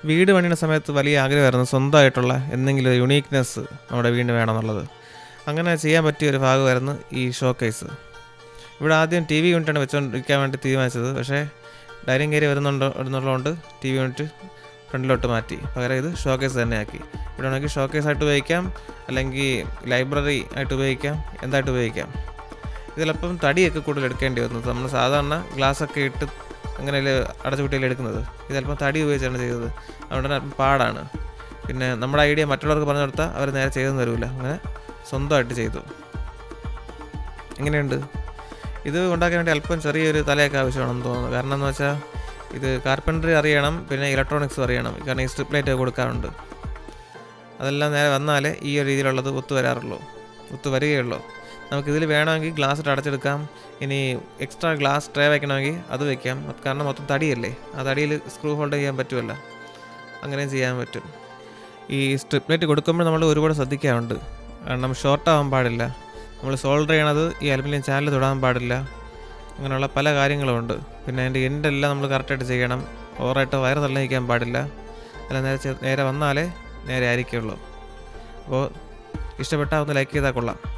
വീട് പണിയുന്ന സമയത്ത് വലിയ ആഗ്രഹമായിരുന്നു സ്വന്തമായിട്ടുള്ള എന്തെങ്കിലും ഒരു യുണീക്നെസ് നമ്മുടെ വീടിന് വേണമെന്നുള്ളത് അങ്ങനെ ചെയ്യാൻ പറ്റിയ ഒരു ഭാഗമായിരുന്നു ഈ ഷോ കേസ് ഇവിടെ ആദ്യം ടി വി യൂണിറ്റാണ് വെച്ചുകൊണ്ടിരിക്കാൻ വേണ്ടി തീരുമാനിച്ചത് പക്ഷേ ഡൈനിങ് ഏരിയ വരുന്നുണ്ടോ എന്നുള്ളതുകൊണ്ട് ടി വി യൂണിറ്റ് ഫ്രണ്ടിലോട്ട് മാറ്റി പകരം ഇത് ഷോ കേസ് തന്നെ ആക്കി ഇവിടെ വേണമെങ്കിൽ ഷോ കേസ് ആയിട്ട് ഉപയോഗിക്കാം അല്ലെങ്കിൽ ലൈബ്രറി ആയിട്ട് ഉപയോഗിക്കാം എന്തായിട്ട് ഉപയോഗിക്കാം ഇതിലപ്പം തടിയൊക്കെ കൂടുതൽ എടുക്കേണ്ടി വന്നത് നമ്മൾ സാധാരണ ഗ്ലാസ് ഒക്കെ ഇട്ട് അങ്ങനെ അടച്ചുപൂട്ടിയിൽ എടുക്കുന്നത് ഇതല്പം തടി ഉപയോഗിച്ചാണ് ചെയ്തത് അതുകൊണ്ട് തന്നെ അല്പം പാടാണ് പിന്നെ നമ്മുടെ ഐഡിയ മറ്റുള്ളവർക്ക് പറഞ്ഞു കൊടുത്താൽ അവർ നേരെ ചെയ്തെന്ന് തരില്ല അങ്ങനെ സ്വന്തമായിട്ട് ചെയ്തു എങ്ങനെയുണ്ട് ഇത് ഉണ്ടാക്കാൻ വേണ്ടി അല്പം ചെറിയൊരു തലയൊക്കെ ആവശ്യമാണെന്ന് തോന്നുന്നു കാരണം എന്ന് വെച്ചാൽ ഇത് കാർപ്പൻട്രി അറിയണം പിന്നെ ഇലക്ട്രോണിക്സും അറിയണം കാരണം ഈ സ്ട്രിപ്പ് ലൈറ്റ് കൊടുക്കാറുണ്ട് അതെല്ലാം നേരെ വന്നാലേ ഈ ഒരു രീതിയിലുള്ളത് ഒത്തു വരാറുള്ളൂ ഒത്തു വരികയുള്ളൂ നമുക്കിതിൽ വേണമെങ്കിൽ ഗ്ലാസ് ഇട്ട് അടച്ചെടുക്കാം ഇനി എക്സ്ട്രാ ഗ്ലാസ് ട്രേ വെക്കണമെങ്കിൽ അത് വെക്കാം അത് കാരണം മൊത്തം തടിയല്ലേ ആ തടിയിൽ സ്ക്രൂ ഹോൾഡ് ചെയ്യാൻ പറ്റുമല്ലോ അങ്ങനെയും ചെയ്യാൻ പറ്റും ഈ സ്ട്രിപ്പ് ലൈറ്റ് കൊടുക്കുമ്പോൾ നമ്മൾ ഒരുപാട് ശ്രദ്ധിക്കാറുണ്ട് കാരണം ഷോർട്ട് ആവാൻ പാടില്ല നമ്മൾ സോൾഡർ ചെയ്യണത് ഈ അലുമിനിയം ചാനൽ തൊടാൻ പാടില്ല അങ്ങനെയുള്ള പല കാര്യങ്ങളുമുണ്ട് പിന്നെ അതിൻ്റെ എൻഡെല്ലാം നമ്മൾ കറക്റ്റായിട്ട് ചെയ്യണം ഓവറായിട്ട് വയറ് തള്ളി നിൽക്കാൻ പാടില്ല അല്ല നേരെ ചെ- നേരെ വന്നാലേ നേരെ ആയിരിക്കുള്ളൂ അപ്പോൾ ഇഷ്ടപ്പെട്ടാൽ ഒന്ന് ലൈക്ക് ചെയ്താൽ കൊള്ളാം